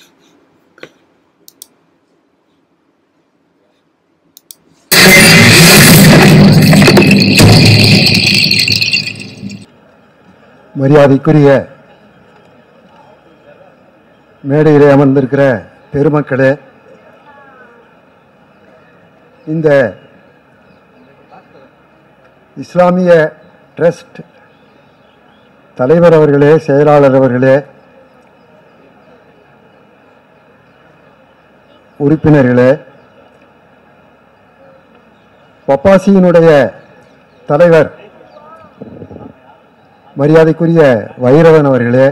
மரியாதைக்குரிய மேடையிலே அமர்ந்திருக்கிற பெருமக்களே இந்த இஸ்லாமிய ட்ரஸ்ட் தலைவர் அவர்களே செயலாளர் அவர்களே உறுப்பினர்களே பப்பாசியினுடைய தலைவர் மரியாதைக்குரிய வைரவன் அவர்களே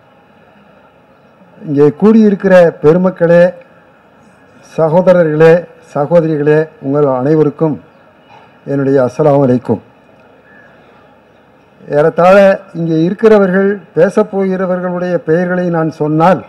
இங்கே கூடியிருக்கிற பெருமக்களே சகோதரர்களே சகோதரிகளே உங்கள் அனைவருக்கும் என்னுடைய அஸ்ஸலாமு அலைக்கும் ஏறத்தாழ இங்கே இருக்கிறவர்கள் பேசப் போகிறவர்களுடைய பெயர்களை நான் சொன்னால்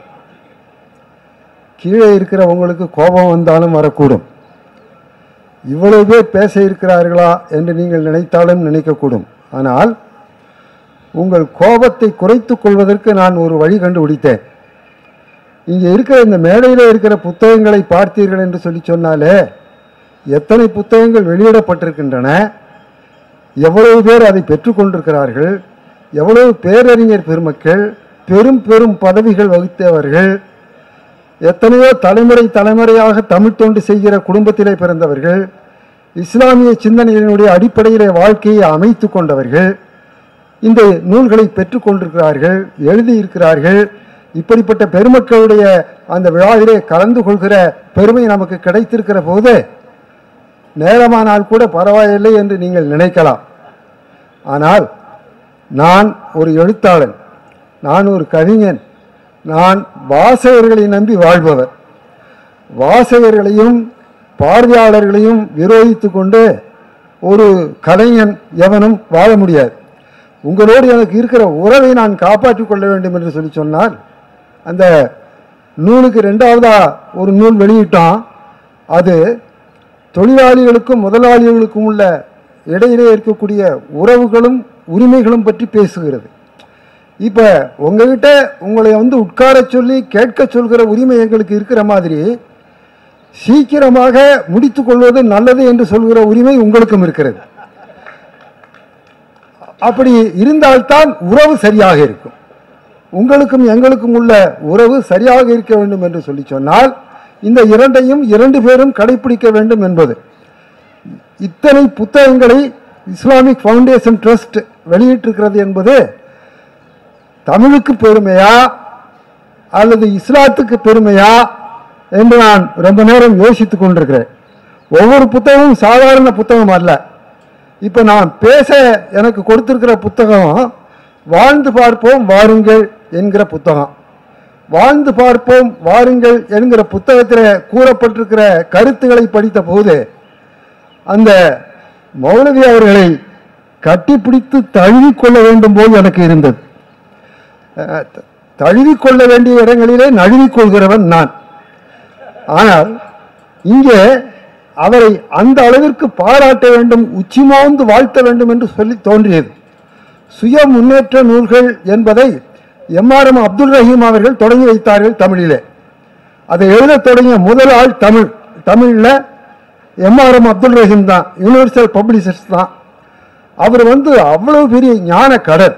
கீழே இருக்கிற உங்களுக்கு கோபம் வந்தாலும் வரக்கூடும் இவ்வளவு பேர் பேச இருக்கிறார்களா என்று நீங்கள் நினைத்தாலும் நினைக்கக்கூடும் ஆனால் உங்கள் கோபத்தை குறைத்துக் கொள்வதற்கு நான் ஒரு வழி கண்டுபிடித்தேன் இங்கே இருக்கிற இந்த மேடையில் இருக்கிற புத்தகங்களை பார்த்தீர்கள் என்று சொல்லி சொன்னாலே எத்தனை புத்தகங்கள் வெளியிடப்பட்டிருக்கின்றன எவ்வளவு பேர் அதை பெற்றுக்கொண்டிருக்கிறார்கள் எவ்வளவு பேரறிஞர் பெருமக்கள் பெரும் பெரும் பதவிகள் வகித்தவர்கள் எத்தனையோ தலைமுறை தலைமுறையாக தமிழ் தொண்டு செய்கிற குடும்பத்திலே பிறந்தவர்கள் இஸ்லாமிய சிந்தனையினுடைய அடிப்படையிலே வாழ்க்கையை அமைத்து கொண்டவர்கள் இந்த நூல்களை பெற்றுக்கொண்டிருக்கிறார்கள் எழுதியிருக்கிறார்கள் இப்படிப்பட்ட பெருமக்களுடைய அந்த விழாவிலே கலந்து கொள்கிற பெருமை நமக்கு கிடைத்திருக்கிற போது நேரமானால் கூட பரவாயில்லை என்று நீங்கள் நினைக்கலாம் ஆனால் நான் ஒரு எழுத்தாளன் நான் ஒரு கவிஞன் நான் வாசகர்களை நம்பி வாழ்பவர் வாசகர்களையும் பார்வையாளர்களையும் விரோதித்து கொண்டு ஒரு கலைஞன் எவனும் வாழ முடியாது உங்களோடு எனக்கு இருக்கிற உறவை நான் காப்பாற்றிக் கொள்ள வேண்டும் என்று சொல்லி சொன்னால் அந்த நூலுக்கு ரெண்டாவதா ஒரு நூல் வெளியிட்டோம் அது தொழிலாளிகளுக்கும் முதலாளிகளுக்கும் உள்ள இடையிலே இருக்கக்கூடிய உறவுகளும் உரிமைகளும் பற்றி பேசுகிறது இப்போ உங்ககிட்ட உங்களை வந்து உட்கார சொல்லி கேட்க சொல்கிற உரிமை எங்களுக்கு இருக்கிற மாதிரி சீக்கிரமாக முடித்துக் கொள்வது நல்லது என்று சொல்கிற உரிமை உங்களுக்கும் இருக்கிறது அப்படி இருந்தால்தான் உறவு சரியாக இருக்கும் உங்களுக்கும் எங்களுக்கும் உள்ள உறவு சரியாக இருக்க வேண்டும் என்று சொல்லி சொன்னால் இந்த இரண்டையும் இரண்டு பேரும் கடைபிடிக்க வேண்டும் என்பது இத்தனை புத்தகங்களை இஸ்லாமிக் ஃபவுண்டேஷன் ட்ரஸ்ட் வெளியிட்டிருக்கிறது என்பது தமிழுக்கு பெருமையா அல்லது இஸ்லாத்துக்கு பெருமையா என்று நான் ரொம்ப நேரம் யோசித்துக் கொண்டிருக்கிறேன் ஒவ்வொரு புத்தகமும் சாதாரண புத்தகம் அல்ல இப்போ நான் பேச எனக்கு கொடுத்திருக்கிற புத்தகம் வாழ்ந்து பார்ப்போம் வாருங்கள் என்கிற புத்தகம் வாழ்ந்து பார்ப்போம் வாருங்கள் என்கிற புத்தகத்தில் கூறப்பட்டிருக்கிற கருத்துக்களை படித்த போது அந்த மௌலவி அவர்களை கட்டிப்பிடித்து தழுவிக்கொள்ள வேண்டும் போது எனக்கு இருந்தது அஹ், த- தழுவிக்கொள்ள வேண்டிய இடங்களிலே நழுவிக்கொள்கிறவன் நான் ஆனால் இங்கே அவரை அந்த அளவிற்கு பாராட்ட வேண்டும் உச்சிமோந்து வாழ்த்த வேண்டும் என்று சொல்லி தோன்றியது சுய முன்னேற்ற நூல்கள் என்பதை எம்ஆர்எம் அப்துல் ரஹீம் அவர்கள் தொடங்கி வைத்தார்கள் தமிழிலே அதை எழுதத் தொடங்கிய முதல் ஆள் தமிழ் தமிழில் எம்ஆர்எம் அப்துல் ரஹீம் தான் யூனிவர்சல் பப்ளிஷர்ஸ் தான் அவர் வந்து அவ்வளவு பெரிய ஞான கடல்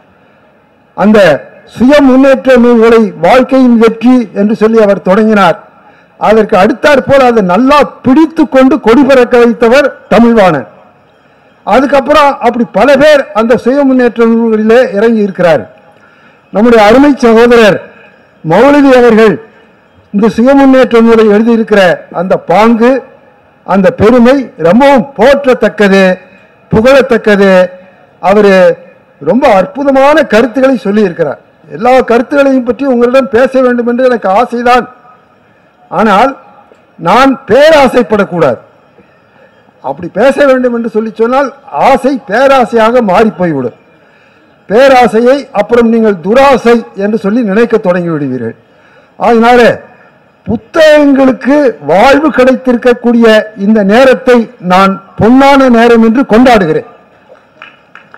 அந்த சுய முன்னேற்ற நூல்களை வாழ்க்கையின் வெற்றி என்று சொல்லி அவர் தொடங்கினார் அதற்கு அடுத்தாற் போல் அதை நல்லா பிடித்து கொண்டு கொடி பறக்க வைத்தவர் தமிழ்வாணன் அதுக்கப்புறம் அப்படி பல பேர் அந்த சுய முன்னேற்ற நூல்களிலே இறங்கி இருக்கிறார் நம்முடைய அருமை சகோதரர் மௌலவி அவர்கள் இந்த சுய முன்னேற்ற நூலை எழுதியிருக்கிற அந்த பாங்கு அந்த பெருமை ரொம்பவும் போற்றத்தக்கது புகழத்தக்கது அவர் ரொம்ப அற்புதமான கருத்துக்களை சொல்லியிருக்கிறார் எல்லா கருத்துக்களையும் பற்றி உங்களிடம் பேச வேண்டும் என்று எனக்கு ஆசைதான் ஆனால் நான் பேராசைப்படக்கூடாது அப்படி பேச வேண்டும் என்று சொல்லி சொன்னால் ஆசை பேராசையாக மாறி போய்விடும் பேராசையை அப்புறம் நீங்கள் துராசை என்று சொல்லி நினைக்க தொடங்கி விடுவீர்கள் அதனால புத்தகங்களுக்கு வாழ்வு கிடைத்திருக்கக்கூடிய இந்த நேரத்தை நான் பொன்னான நேரம் என்று கொண்டாடுகிறேன்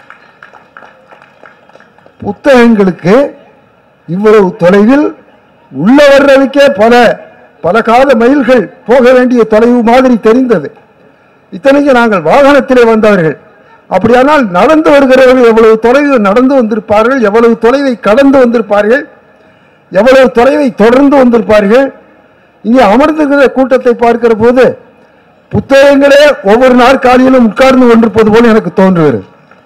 புத்தகங்களுக்கு இவ்வளவு தொலைவில் உள்ள வர்றதுக்கே பல பல கால மைல்கள் போக வேண்டிய தொலைவு மாதிரி தெரிந்தது இத்தனைக்கு நாங்கள் வாகனத்திலே வந்தவர்கள் அப்படியானால் நடந்து வருகிறவர்கள் எவ்வளவு தொலைவு நடந்து வந்திருப்பார்கள் எவ்வளவு தொலைவை கடந்து வந்திருப்பார்கள் எவ்வளவு தொலைவை தொடர்ந்து வந்திருப்பார்கள் இங்கே அமர்ந்திருக்கிற கூட்டத்தை பார்க்கிற போது புத்தகங்களே ஒவ்வொரு நாற்காலியிலும் உட்கார்ந்து கொண்டிருப்பது போல எனக்கு தோன்றுகிறது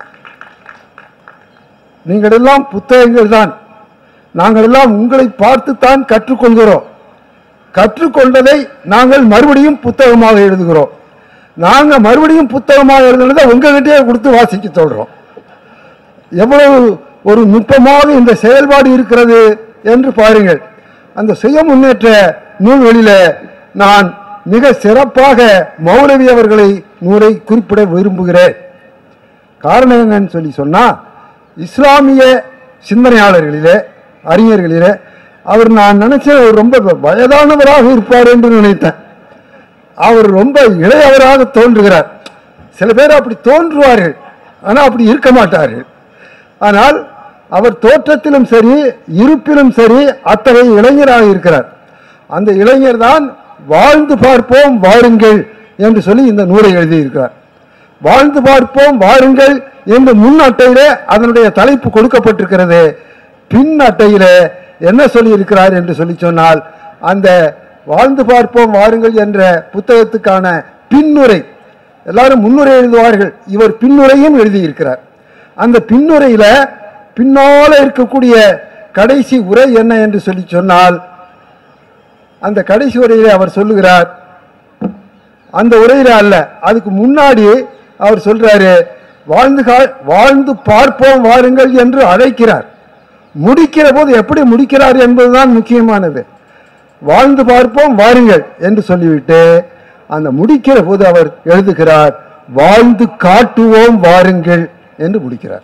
நீங்கள் எல்லாம் புத்தகங்கள் தான் நாங்கள் எல்லாம் உங்களை பார்த்துத்தான் கற்றுக்கொள்கிறோம் கற்றுக்கொண்டதை நாங்கள் மறுபடியும் புத்தகமாக எழுதுகிறோம் நாங்க மறுபடியும் புத்தகமாக எழுதுனதை உங்ககிட்டயே கொடுத்து வாசிக்க சொல்றோம் எவ்வளவு ஒரு நுட்பமாக இந்த செயல்பாடு இருக்கிறது என்று பாருங்கள் அந்த சுய முன்னேற்ற நூல்களில நான் மிக சிறப்பாக மௌலவி அவர்களை நூலை குறிப்பிட விரும்புகிறேன் காரணம் என்னன்னு சொல்லி சொன்னா இஸ்லாமிய சிந்தனையாளர்களிலே அறிஞர்களிலே அவர் நான் நினைச்சேன் அவர் ரொம்ப வயதானவராக இருப்பார் என்று நினைத்தேன் அவர் ரொம்ப இளையவராக தோன்றுகிறார் சில பேர் அப்படி தோன்றுவார்கள் ஆனால் அப்படி இருக்க மாட்டார்கள் ஆனால் அவர் தோற்றத்திலும் சரி இருப்பிலும் சரி அத்தகைய இளைஞராக இருக்கிறார் அந்த இளைஞர் தான் வாழ்ந்து பார்ப்போம் வாருங்கள் என்று சொல்லி இந்த நூலை எழுதியிருக்கிறார் வாழ்ந்து பார்ப்போம் வாருங்கள் என்று முன் அட்டையிலே அதனுடைய தலைப்பு கொடுக்கப்பட்டிருக்கிறது பின் அட்டையிலே என்ன சொல்லி இருக்கிறார் என்று சொல்லி சொன்னால் அந்த வாழ்ந்து பார்ப்போம் வாருங்கள் என்ற புத்தகத்துக்கான பின்னுரை எல்லாரும் முன்னுரை எழுதுவார்கள் இவர் பின்னுரையும் எழுதியிருக்கிறார் அந்த பின்னுரையில பின்னால இருக்கக்கூடிய கடைசி உரை என்ன என்று சொல்லி சொன்னால் அந்த கடைசி உரையிலே அவர் சொல்லுகிறார் அந்த உரையில அல்ல அதுக்கு முன்னாடி அவர் சொல்றாரு வாழ்ந்து கா- வாழ்ந்து பார்ப்போம் வாருங்கள் என்று அழைக்கிறார் முடிக்கிற போது எப்படி முடிக்கிறார் என்பதுதான் முக்கியமானது வாழ்ந்து பார்ப்போம் வாருங்கள் என்று சொல்லிவிட்டு அந்த முடிக்கிற போது அவர் எழுதுகிறார் வாழ்ந்து காட்டுவோம் வாருங்கள் என்று முடிக்கிறார்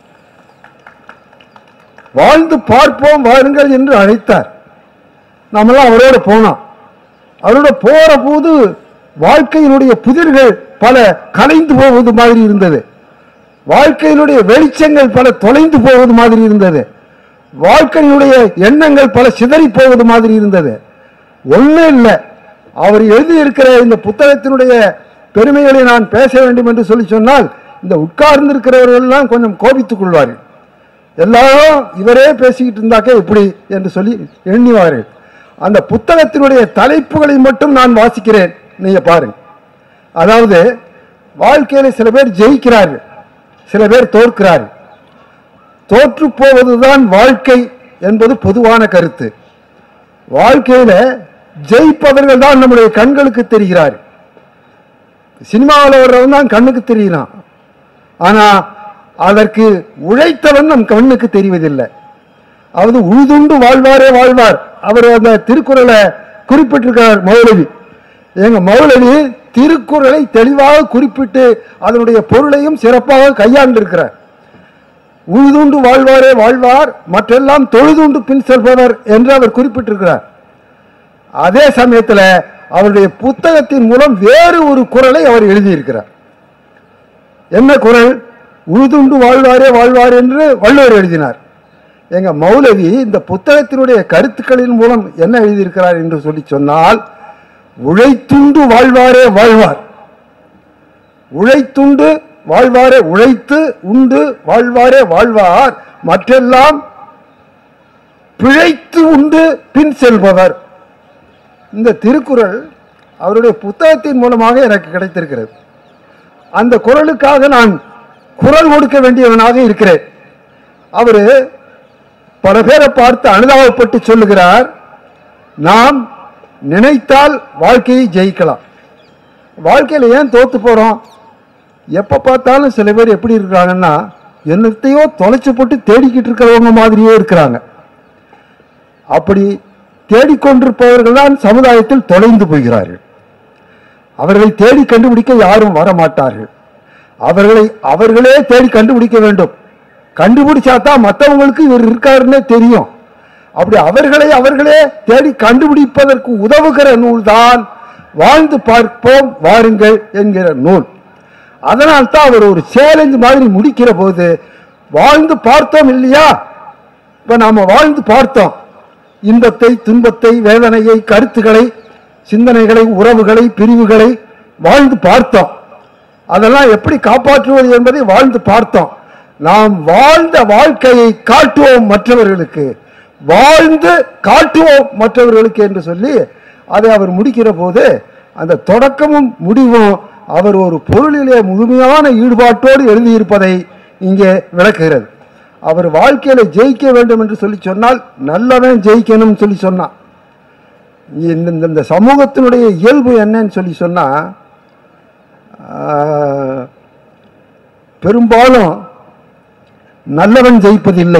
வாழ்ந்து பார்ப்போம் வாருங்கள் என்று அழைத்தார் நாமெல்லாம் அவரோட போனோம் அவரோட போற போது வாழ்க்கையினுடைய புதிர்கள் பல கலைந்து போவது மாதிரி இருந்தது வாழ்க்கையினுடைய வெளிச்சங்கள் பல தொலைந்து போவது மாதிரி இருந்தது வாழ்க்கையினுடைய எண்ணங்கள் பல சிதறி போவது மாதிரி இருந்தது ஒன்றும் இல்லை அவர் எழுதியிருக்கிற இந்த புத்தகத்தினுடைய பெருமைகளை நான் பேச வேண்டும் என்று சொல்லி சொன்னால் இந்த உட்கார்ந்திருக்கிறவர்கள் எல்லாம் கொஞ்சம் கோபித்துக் கொள்வார்கள் எல்லாரும் இவரே பேசிக்கிட்டு இருந்தாக்க எப்படி என்று சொல்லி எண்ணிவார்கள் அந்த புத்தகத்தினுடைய தலைப்புகளை மட்டும் நான் வாசிக்கிறேன் நீங்க பாருங்க அதாவது வாழ்க்கையில சில பேர் ஜெயிக்கிறார்கள் சில பேர் தோற்கிறார்கள் தோற்று போவதுதான் வாழ்க்கை என்பது பொதுவான கருத்து வாழ்க்கையில ஜெயிப்பவர்கள் தான் நம்முடைய கண்களுக்கு தெரிகிறார்கள் சினிமாவில் வர்றவன் தான் கண்ணுக்கு தெரியலாம் ஆனா அதற்கு உழைத்தவன் நம் கண்ணுக்கு தெரிவதில்லை அவது உழுதுண்டு வாழ்வாரே வாழ்வார் அவர் அந்த திருக்குறளை குறிப்பிட்டிருக்கிறார் மௌலவி எங்க மௌலவி திருக்குறளை தெளிவாக குறிப்பிட்டு அதனுடைய பொருளையும் சிறப்பாக கையாண்டிருக்கிறார் உழுதுண்டு வாழ்வாரே வாழ்வார் மற்றெல்லாம் தொழுதுண்டு பின் செல்பவர் என்று அவர் குறிப்பிட்டிருக்கிறார் அதே சமயத்தில் அவருடைய புத்தகத்தின் மூலம் வேறு ஒரு குறளை அவர் எழுதியிருக்கிறார் என்ன குறள் உழுதுண்டு வாழ்வாரே வாழ்வார் என்று வள்ளுவர் எழுதினார் எங்க மௌலவி இந்த புத்தகத்தினுடைய கருத்துக்களின் மூலம் என்ன எழுதியிருக்கிறார் என்று சொல்லி சொன்னால் உழைத்துண்டு வாழ்வாரே வாழ்வார் உழைத்துண்டு வாழ்வாரே உழைத்து உண்டு வாழ்வாரே வாழ்வார் மற்றெல்லாம் பிழைத்து உண்டு பின் செல்பவர் இந்த திருக்குறள் அவருடைய புத்தகத்தின் மூலமாக எனக்கு கிடைத்திருக்கிறது அந்த குரலுக்காக நான் குரல் கொடுக்க வேண்டியவனாக இருக்கிறேன் அவரு பல பேரை பார்த்து அனுதாபப்பட்டு சொல்லுகிறார் நாம் நினைத்தால் வாழ்க்கையை ஜெயிக்கலாம் வாழ்க்கையில் ஏன் தோத்து போறோம் எப்ப பார்த்தாலும் சில பேர் எப்படி இருக்கிறாங்கன்னா என்னத்தையோ தொலைச்சு போட்டு தேடிக்கிட்டு இருக்கிறவங்க மாதிரியே இருக்கிறாங்க அப்படி தேடிக்கொண்டிருப்பவர்கள் தான் சமுதாயத்தில் தொலைந்து போகிறார்கள் அவர்களை தேடி கண்டுபிடிக்க யாரும் வர மாட்டார்கள் அவர்களை அவர்களே தேடி கண்டுபிடிக்க வேண்டும் கண்டுபிடிச்சா தான் மற்றவங்களுக்கு இவர் இருக்காருன்னே தெரியும் அப்படி அவர்களை அவர்களே தேடி கண்டுபிடிப்பதற்கு உதவுகிற நூல்தான் வாழ்ந்து பார்ப்போம் வாருங்கள் என்கிற நூல் அதனால் தான் அவர் ஒரு சேலஞ்ச் மாதிரி முடிக்கிற போது வாழ்ந்து பார்த்தோம் இல்லையா இப்ப நாம வாழ்ந்து பார்த்தோம் இன்பத்தை துன்பத்தை வேதனையை கருத்துக்களை சிந்தனைகளை உறவுகளை பிரிவுகளை வாழ்ந்து பார்த்தோம் அதெல்லாம் எப்படி காப்பாற்றுவது என்பதை வாழ்ந்து பார்த்தோம் நாம் வாழ்ந்த வாழ்க்கையை காட்டுவோம் மற்றவர்களுக்கு வாழ்ந்து காட்டுவோம் மற்றவர்களுக்கு என்று சொல்லி அதை அவர் முடிக்கிற போது அந்த தொடக்கமும் முடிவும் அவர் ஒரு பொருளிலே முழுமையான ஈடுபாட்டோடு எழுதியிருப்பதை இங்கே விளக்குகிறது அவர் வாழ்க்கையில ஜெயிக்க வேண்டும் என்று சொல்லி சொன்னால் நல்லவன் ஜெயிக்கணும்னு சொல்லி சொன்னான் இந்த இந்த- இந்த சமூகத்தினுடைய இயல்பு என்னன்னு சொல்லி சொன்னா ஆஹ், பெரும்பாலும் நல்லவன் ஜெயிப்பதில்லை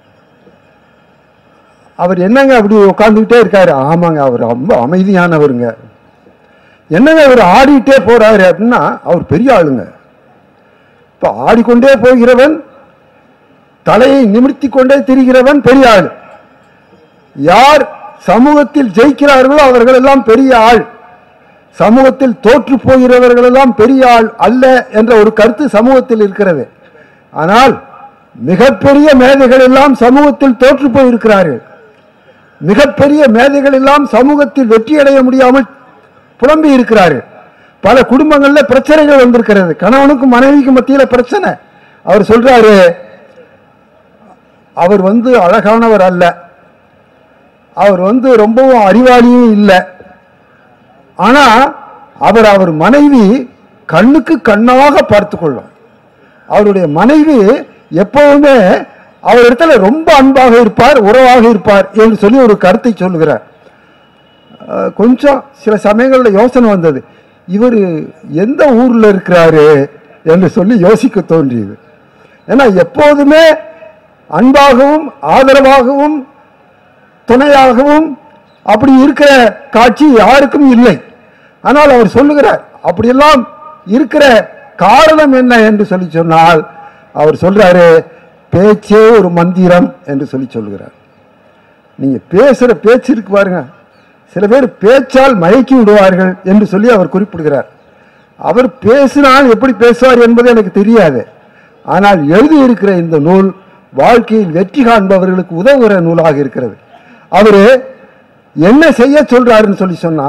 அவர் என்னங்க அப்படி உட்காந்துக்கிட்டே இருக்காரு ஆமாங்க அவர் ரொம்ப அமைதியானவருங்க என்னங்க அவர் ஆடிட்டே போறாரு அப்படின்னா அவர் பெரிய ஆளுங்க இப்ப ஆடிக்கொண்டே போகிறவன் தலையை நிமிர்த்தி கொண்டே திரிகிறவன் பெரிய ஆள் யார் சமூகத்தில் ஜெயிக்கிறார்களோ அவர்கள் எல்லாம் பெரிய ஆள் சமூகத்தில் தோற்று போகிறவர்கள் எல்லாம் பெரிய ஆள் அல்ல என்ற ஒரு கருத்து சமூகத்தில் இருக்கிறது ஆனால் மிகப்பெரிய மேதைகள் எல்லாம் சமூகத்தில் தோற்று போயிருக்கிறார்கள் மிகப்பெரிய மேதைகள் எல்லாம் சமூகத்தில் வெற்றியடைய முடியாமல் புலம்பி இருக்கிறார்கள் பல குடும்பங்கள்ல பிரச்சனைகள் வந்திருக்கிறது கணவனுக்கும் மனைவிக்கும் மத்தியில பிரச்சனை அவர் சொல்றாரு அவர் வந்து அழகானவர் அல்ல அவர் வந்து ரொம்பவும் அறிவாளியும் இல்லை ஆனா அவர் அவர் மனைவி கண்ணுக்கு கண்ணாக பார்த்து கொள்வார் அவருடைய மனைவி எப்பவுமே அவர் இடத்துல ரொம்ப அன்பாக இருப்பார் உறவாக இருப்பார் என்று சொல்லி ஒரு கருத்தை சொல்லுகிறார் அஹ், கொஞ்சம் சில சமயங்களில் யோசனை வந்தது இவர் எந்த ஊர்ல இருக்கிறாரு என்று சொல்லி யோசிக்க தோன்றியது ஏன்னா எப்போதுமே அன்பாகவும் ஆதரவாகவும் துணையாகவும் அப்படி இருக்கிற காட்சி யாருக்கும் இல்லை ஆனால் அவர் சொல்லுகிறார் அப்படியெல்லாம் இருக்கிற காரணம் என்ன என்று சொல்லி சொன்னால் அவர் சொல்றாரு பேச்சே ஒரு மந்திரம் என்று சொல்லி சொல்லுகிறார் நீங்க பேசுற பேச்சு இருக்கு பாருங்க சில பேர் பேச்சால் மயக்கி விடுவார்கள் என்று சொல்லி அவர் குறிப்பிடுகிறார் அவர் பேசினால் எப்படி பேசுவார் என்பது எனக்கு தெரியாது ஆனால் எழுதியிருக்கிற இந்த நூல் வாழ்க்கையில் வெற்றி காண்பவர்களுக்கு உதவுகிற நூலாக இருக்கிறது அவரு என்ன செய்ய சொல்றாருன்னு சொல்லி சொன்னா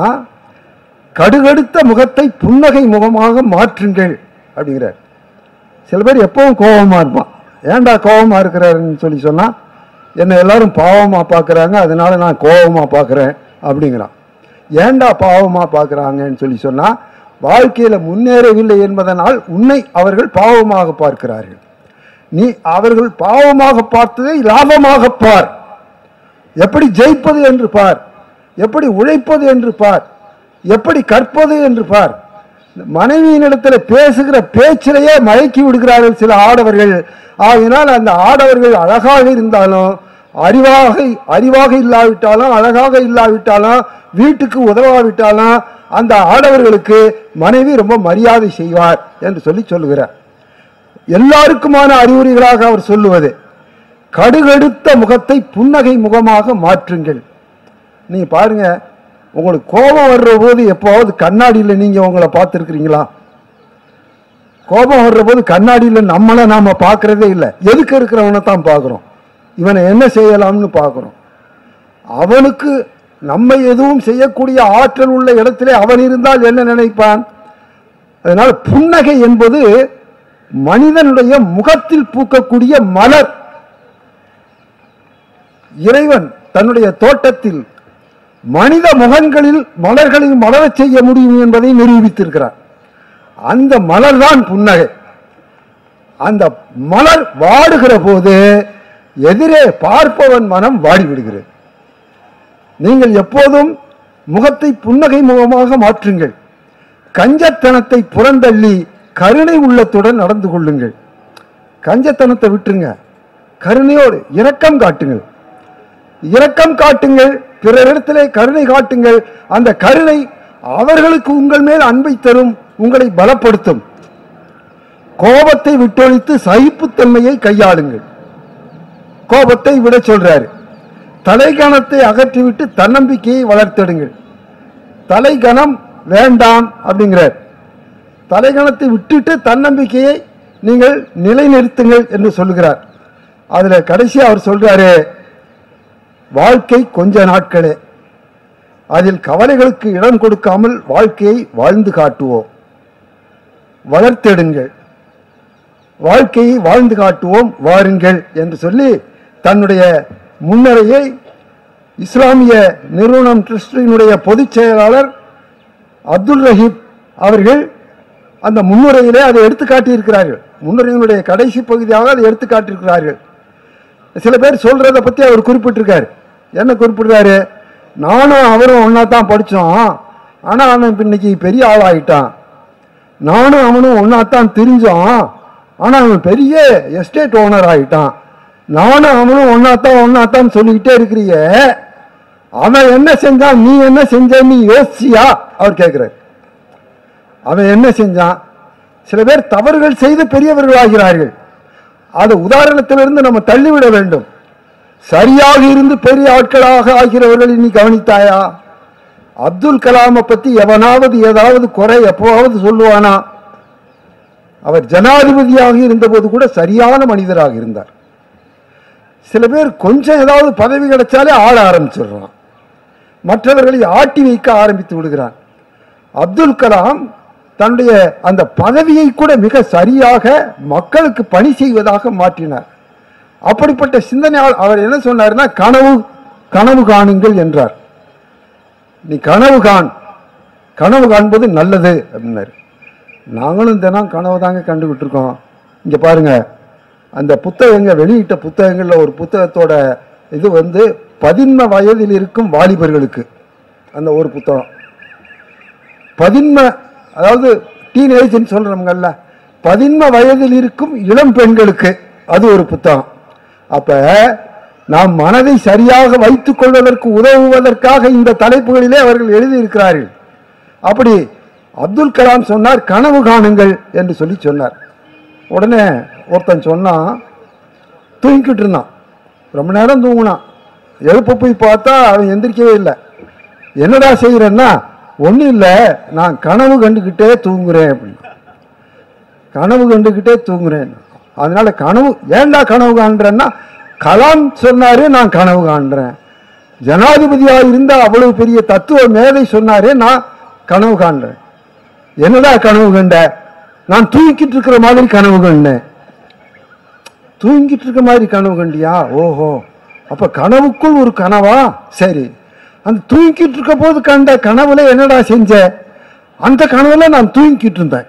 கடுகடுத்த முகத்தை புன்னகை முகமாக மாற்றுங்கள் அப்படிங்கிறார் சில பேர் எப்பவும் கோபமா இருப்பான் ஏன்டா கோபமா இருக்கிறாருன்னு சொல்லி சொன்னா என்னை எல்லாரும் பாவமா பார்க்கறாங்க அதனால நான் கோபமா பார்க்கறேன் அப்படிங்கிறான் ஏன்டா பாவமா பார்க்கறாங்கன்னு சொல்லி சொன்னா வாழ்க்கையில முன்னேறவில்லை என்பதனால் உன்னை அவர்கள் பாவமாக பார்க்கிறார்கள் நீ அவர்கள் பாவமாக பார்த்ததை லாபமாக பார் எப்படி ஜெயிப்பது என்று பார் எப்படி உழைப்பது என்று பார் எப்படி கற்பது என்று பார் மனைவியினிடத்தில் பேசுகிற பேச்சிலேயே மயக்கி விடுகிறார்கள் சில ஆடவர்கள் ஆகினால் அந்த ஆடவர்கள் அழகாக இருந்தாலும் அறிவாக அறிவாக இல்லாவிட்டாலும் அழகாக இல்லாவிட்டாலும் வீட்டுக்கு உதவாவிட்டாலும் அந்த ஆடவர்களுக்கு மனைவி ரொம்ப மரியாதை செய்வார் என்று சொல்லி சொல்லுகிறார் எல்லாருக்குமான அறிகுறிகளாக அவர் சொல்லுவது கடுகெடுத்த முகத்தை புன்னகை முகமாக மாற்றுங்கள் நீங்க பாருங்க உங்களுக்கு கோபம் வர்ற போது எப்போவாவது கண்ணாடியில் நீங்க உங்களை பார்த்துருக்கிறீங்களா கோபம் வர்ற போது கண்ணாடியில் நம்மளை நாம பார்க்கறதே இல்லை எதுக்கு இருக்கிறவனை தான் பார்க்குறோம் இவனை என்ன செய்யலாம்னு பார்க்குறோம் அவனுக்கு நம்ம எதுவும் செய்யக்கூடிய ஆற்றல் உள்ள இடத்திலே அவன் இருந்தால் என்ன நினைப்பான் அதனால புன்னகை என்பது மனிதனுடைய முகத்தில் பூக்கக்கூடிய மலர் இறைவன் தன்னுடைய தோட்டத்தில் மனித முகங்களில் மலர்களை மலரச் செய்ய முடியும் என்பதை நிரூபித்திருக்கிறார் அந்த மலர் தான் புன்னகை அந்த மலர் வாடுகிற போது எதிரே பார்ப்பவன் மனம் வாடிவிடுகிறது நீங்கள் எப்போதும் முகத்தை புன்னகை முகமாக மாற்றுங்கள் கஞ்சத்தனத்தை புறந்தள்ளி கருணை உள்ளத்துடன் நடந்து கொள்ளுங்கள் கஞ்சத்தனத்தை விட்டுருங்க கருணையோடு இரக்கம் காட்டுங்கள் இரக்கம் காட்டுங்கள் பிறரிடத்திலே கருணை காட்டுங்கள் அந்த கருணை அவர்களுக்கு உங்கள் மேல் அன்பை தரும் உங்களை பலப்படுத்தும் கோபத்தை விட்டொழித்து சகிப்புத்தன்மையை கையாளுங்கள் கோபத்தை விட சொல்றாரு தலைகணத்தை அகற்றிவிட்டு தன்னம்பிக்கையை வளர்த்தெடுங்கள் தலைகணம் வேண்டாம் அப்படிங்கிறார் தலைகணத்தை விட்டுட்டு தன்னம்பிக்கையை நீங்கள் நிலைநிறுத்துங்கள் என்று சொல்லுகிறார் அதுல கடைசி அவர் சொல்றாரு வாழ்க்கை கொஞ்ச நாட்களே அதில் கவலைகளுக்கு இடம் கொடுக்காமல் வாழ்க்கையை வாழ்ந்து காட்டுவோம் வளர்த்தெடுங்கள் வாழ்க்கையை வாழ்ந்து காட்டுவோம் வாருங்கள் என்று சொல்லி தன்னுடைய முன்னரையை இஸ்லாமிய நிறுவனம் ட்ரஸ்டினுடைய பொதுச் செயலாளர் அப்துல் ரஹீப் அவர்கள் அந்த முன்னுரையிலே அதை எடுத்து காட்டியிருக்கிறார்கள் முன்னுரையினுடைய கடைசி பகுதியாக அதை எடுத்து காட்டியிருக்கிறார்கள் சில பேர் சொல்றத பத்தி அவர் குறிப்பிட்டிருக்காரு என்ன குறிப்பிடுறாரு நானும் அவரும் ஒன்னா தான் படித்தோம் ஆனா அவன் இப்ப இன்னைக்கு பெரிய ஆளாயிட்டான் நானும் அவனும் ஒன்னா தான் தெரிஞ்சோம் ஆனா அவன் பெரிய எஸ்டேட் ஓனர் ஆயிட்டான் நானும் அவனும் ஒன்னா தான் ஒன்னா தான் சொல்லிக்கிட்டே இருக்கிறிய அவன் என்ன செஞ்சான் நீ என்ன செஞ்ச நீ யோசிச்சியா அவர் கேட்கிறார் அவன் என்ன செஞ்சான் சில பேர் தவறுகள் செய்து பெரியவர்கள் ஆகிறார்கள் அது உதாரணத்திலிருந்து நம்ம தள்ளிவிட வேண்டும் சரியாக இருந்து பெரிய ஆட்களாக ஆகிறவர்கள் நீ கவனித்தாயா அப்துல் கலாமை பத்தி எவனாவது ஏதாவது குறை எப்போவாவது சொல்லுவானா அவர் ஜனாதிபதியாக இருந்தபோது கூட சரியான மனிதராக இருந்தார் சில பேர் கொஞ்சம் ஏதாவது பதவி கிடைச்சாலே ஆள ஆரம்பிச்சிடுறான் மற்றவர்களை ஆட்டி வைக்க ஆரம்பித்து விடுகிறான் அப்துல் கலாம் தன்னுடைய அந்த பதவியை கூட மிக சரியாக மக்களுக்கு பணி செய்வதாக மாற்றினார் அப்படிப்பட்ட சிந்தனையால் அவர் என்ன சொன்னார்னா கனவு கனவு காணுங்கள் என்றார் நீ கனவு காண் கனவு காண்பது நல்லது அப்படின்னாரு நாங்களும் தினம் கனவு தாங்க கண்டுகிட்டு இருக்கோம் இங்க பாருங்க அந்த புத்தகங்க வெளியிட்ட புத்தகங்கள்ல ஒரு புத்தகத்தோட இது வந்து பதின்ம வயதில் இருக்கும் வாலிபர்களுக்கு அந்த ஒரு புத்தகம் பதின்ம அதாவது டீனேஜ்னு சொல்றோம்கல்ல பதின்ம வயதில் இருக்கும் இளம் பெண்களுக்கு அது ஒரு புத்தகம் அப்ப நாம் மனதை சரியாக வைத்துக் கொள்வதற்கு உதவுவதற்காக இந்த தலைப்புகளிலே அவர்கள் எழுதியிருக்கிறார்கள் அப்படி அப்துல் கலாம் சொன்னார் கனவு காணுங்கள் என்று சொல்லி சொன்னார் உடனே ஒருத்தன் சொன்னான் தூங்கிக்கிட்டு இருந்தான் ரொம்ப நேரம் தூங்கினான் எழுப்ப போய் பார்த்தா அவன் எந்திரிக்கவே இல்லை என்னடா செய்கிறேன்னா ஒன்றும் இல்லை நான் கனவு கண்டுக்கிட்டே தூங்குறேன் அப்படின்னு கனவு கண்டுக்கிட்டே தூங்குறேன் அதனால கனவு ஏன்டா கனவு காண்றேன்னா கலாம் சொன்னாரு நான் கனவு காண்றேன் ஜனாதிபதியாக இருந்த அவ்வளவு பெரிய தத்துவ மேதை சொன்னாரு நான் கனவு காண்றேன் என்னடா கனவு கண்ட நான் தூங்கிட்டு இருக்கிற மாதிரி கனவு கண்டேன் தூங்கிட்டு இருக்க மாதிரி கனவு கண்டியா ஓஹோ அப்ப கனவுக்குள் ஒரு கனவா சரி அந்த தூங்கிட்டு இருக்க போது கண்ட கனவுல என்னடா செஞ்ச அந்த கனவுல நான் தூங்கிட்டு இருந்தேன்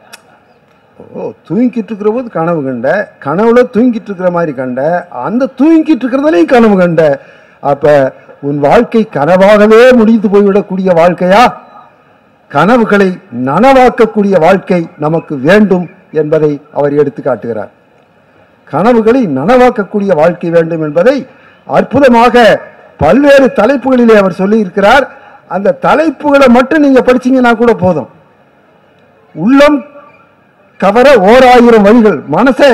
ஓ தூங்கிட்டு இருக்கிற போது கனவு கண்ட கனவுல தூங்கிட்டு இருக்கிற மாதிரி கண்ட அந்த தூங்கிட்டு இருக்கிறதுலையும் கனவு கண்ட அப்ப உன் வாழ்க்கை கனவாகவே முடிந்து போய்விடக்கூடிய வாழ்க்கையா கனவுகளை நனவாக்கக்கூடிய வாழ்க்கை நமக்கு வேண்டும் என்பதை அவர் எடுத்து காட்டுகிறார் கனவுகளை நனவாக்கக்கூடிய வாழ்க்கை வேண்டும் என்பதை அற்புதமாக பல்வேறு தலைப்புகளிலே அவர் சொல்லியிருக்கிறார் அந்த தலைப்புகளை மட்டும் நீங்க படிச்சீங்கன்னா கூட போதும் உள்ளம் கவர ஓர் ஆயிரம் வழிகள் மனசை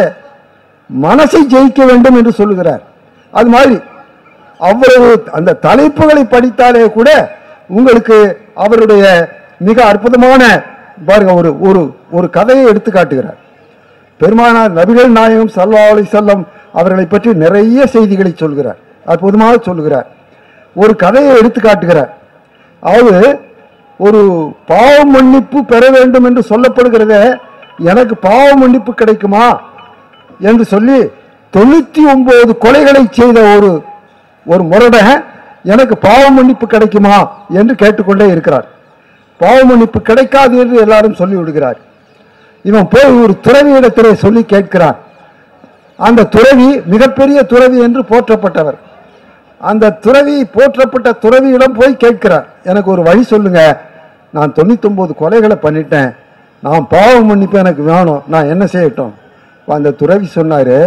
மனசை ஜெயிக்க வேண்டும் என்று சொல்லுகிறார் அது மாதிரி அவ்வளவு அந்த தலைப்புகளை படித்தாலே கூட உங்களுக்கு அவருடைய மிக அற்புதமான பாருங்க ஒரு ஒரு ஒரு கதையை எடுத்து காட்டுகிறார் பெருமானார் நபிகள் நாயகம் சல்லா அலி செல்லம் அவர்களை பற்றி நிறைய செய்திகளை சொல்கிறார் அற்புதமாக சொல்லுகிறார் ஒரு கதையை எடுத்து காட்டுகிறார் அதாவது ஒரு பாவ மன்னிப்பு பெற வேண்டும் என்று சொல்லப்படுகிறதே எனக்கு பாவ மன்னிப்பு கிடைக்குமா என்று சொல்லி தொண்ணூத்தி ஒன்பது கொலைகளை செய்த ஒரு ஒரு முரட எனக்கு பாவ மன்னிப்பு கிடைக்குமா என்று கேட்டுக்கொண்டே இருக்கிறார் பாவ மன்னிப்பு கிடைக்காது என்று எல்லாரும் சொல்லி விடுகிறார் இவன் போய் ஒரு துறவி இடத்திலே சொல்லி கேட்கிறான் அந்த துறவி மிகப்பெரிய துறவி என்று போற்றப்பட்டவர் அந்த துறவி போற்றப்பட்ட துறவியிடம் போய் கேட்கிறார் எனக்கு ஒரு வழி சொல்லுங்க நான் தொண்ணூத்தொன்பது கொலைகளை பண்ணிட்டேன் நான் பாவம் மன்னிப்பு எனக்கு வேணும் நான் என்ன செய்யட்டும் அந்த துறவி சொன்னாரு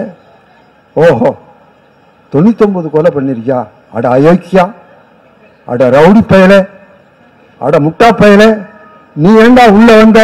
ஓஹோ தொண்ணூத்தொன்பது கொலை பண்ணிருக்கியா அட அயோக்கியா அட ரவுடி பயலே அட முட்டா பயலே நீ ஏண்டா உள்ள வந்த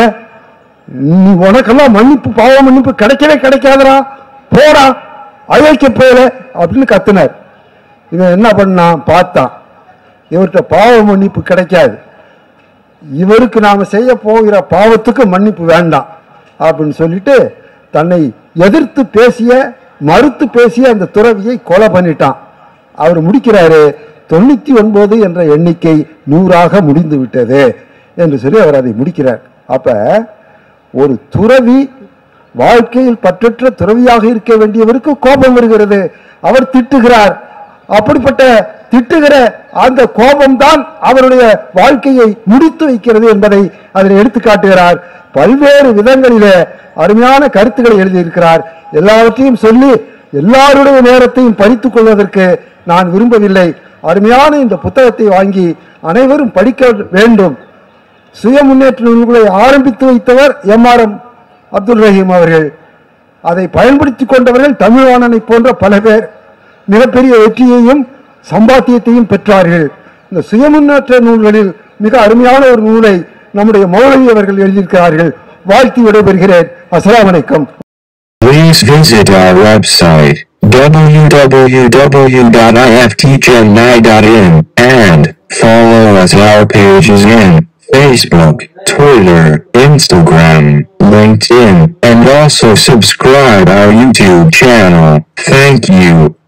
நீ உனக்கெல்லாம் மன்னிப்பு பாவ மன்னிப்பு கிடைக்கவே கிடைக்காதடா போடா அயோக்கிய பயல அப்படின்னு கத்துனார் இவன் என்ன பண்ணான் பார்த்தான் இவர்கிட்ட பாவ மன்னிப்பு கிடைக்காது இவருக்கு நாம செய்ய போகிற பாவத்துக்கு மன்னிப்பு வேண்டாம் அப்படின்னு சொல்லிட்டு தன்னை எதிர்த்து பேசிய மறுத்து பேசிய அந்த துறவியை கொலை பண்ணிட்டான் அவர் முடிக்கிறாரு தொண்ணூத்தி ஒன்பது என்ற எண்ணிக்கை நூறாக முடிந்து விட்டது என்று சொல்லி அவர் அதை முடிக்கிறார் அப்ப ஒரு துறவி வாழ்க்கையில் பற்றற்ற துறவியாக இருக்க வேண்டியவருக்கு கோபம் வருகிறது அவர் திட்டுகிறார் அப்படிப்பட்ட திட்டுகிற அந்த கோபம்தான் அவருடைய வாழ்க்கையை முடித்து வைக்கிறது என்பதை அதில் எடுத்து காட்டுகிறார் பல்வேறு விதங்களிலே அருமையான கருத்துக்களை எழுதியிருக்கிறார் எல்லாவற்றையும் சொல்லி எல்லாருடைய நேரத்தையும் பறித்துக் கொள்வதற்கு நான் விரும்பவில்லை அருமையான இந்த புத்தகத்தை வாங்கி அனைவரும் படிக்க வேண்டும் சுய முன்னேற்ற நூல்களை ஆரம்பித்து வைத்தவர் M R M Abdul Rahim அவர்கள் அதை பயன்படுத்தி கொண்டவர்கள் தமிழ்வாணனை போன்ற பல பேர் மிகப்பெரிய வெற்றியையும் சம்பாத்தியத்தையும் பெற்றார்கள் இந்த சுய முன்னேற்ற நூல்களில் மிக அருமையான ஒரு நூலை நம்முடைய மௌலவி அவர்கள் எழுதியிருக்கிறார்கள் வாழ்த்தி விடைபெறுகிறேன் அஸ்ஸலாமு அலைக்கும் Please visit our website www.iftchennai.in and follow us our pages in Facebook, Twitter, Instagram, LinkedIn, and also subscribe our YouTube channel. Thank you.